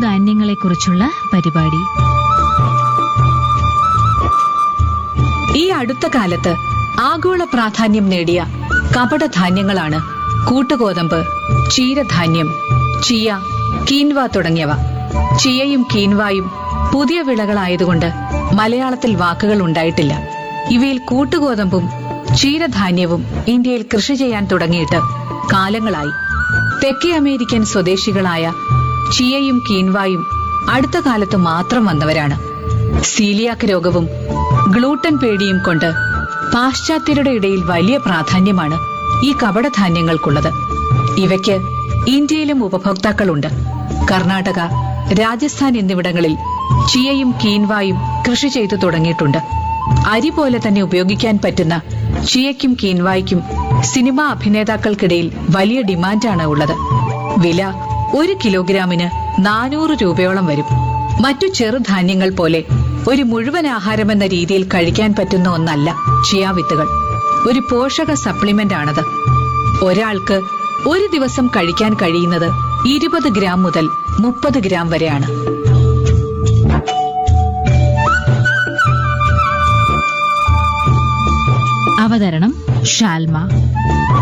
ചെറുധാന്യങ്ങളെക്കുറിച്ചുള്ള പരിപാടി ഈ അടുത്ത കാലത്ത് ആഗോള പ്രാധാന്യം നേടിയ കപടധാന്യങ്ങളാണ് കൂട്ടുഗോതമ്പ് ചീരധാന്യം ചിയ കീൻവ തുടങ്ങിയവ ചിയയും കീൻവായും പുതിയ വിളകളായതുകൊണ്ട് മലയാളത്തിൽ വാക്കുകൾ ഉണ്ടായിട്ടില്ല ഇവയിൽ കൂട്ടുഗോതമ്പും ചീരധാന്യവും ഇന്ത്യയിൽ കൃഷി ചെയ്യാൻ തുടങ്ങിയിട്ട് കാലങ്ങളായി തെക്കേ അമേരിക്കൻ സ്വദേശികളായ ചിയയും കീൻവായും അടുത്ത കാലത്ത് മാത്രം വന്നവരാണ് സീലിയാക്ക് രോഗവും ഗ്ലൂട്ടൻ പേടിയും കൊണ്ട് പാശ്ചാത്യരുടെ ഇടയിൽ വലിയ പ്രാധാന്യമാണ് ഈ കപടധാന്യങ്ങൾക്കുള്ളത് ഇവയ്ക്ക് ഇന്ത്യയിലും ഉപഭോക്താക്കളുണ്ട് കർണാടക രാജസ്ഥാൻ എന്നിവിടങ്ങളിൽ ചിയയും കീൻവായും കൃഷി ചെയ്തു തുടങ്ങിയിട്ടുണ്ട് അരി പോലെ തന്നെ ഉപയോഗിക്കാൻ പറ്റുന്ന ചിയയ്ക്കും കീൻവായ്ക്കും സിനിമാ അഭിനേതാക്കൾക്കിടയിൽ വലിയ ഡിമാൻഡാണ് ഉള്ളത് വില ഒരു കിലോഗ്രാമിന് നാനൂറ് രൂപയോളം വരും മറ്റു ചെറുധാന്യങ്ങൾ പോലെ ഒരു മുഴുവൻ ആഹാരമെന്ന രീതിയിൽ കഴിക്കാൻ പറ്റുന്ന ഒന്നല്ല ചിയാ വിത്തുകൾ ഒരു പോഷക സപ്ലിമെന്റ് ആണത് ഒരാൾക്ക് ഒരു ദിവസം കഴിക്കാൻ കഴിയുന്നത് ഇരുപത് ഗ്രാം മുതൽ മുപ്പത് ഗ്രാം വരെയാണ് അവതരണം ഷാൽമ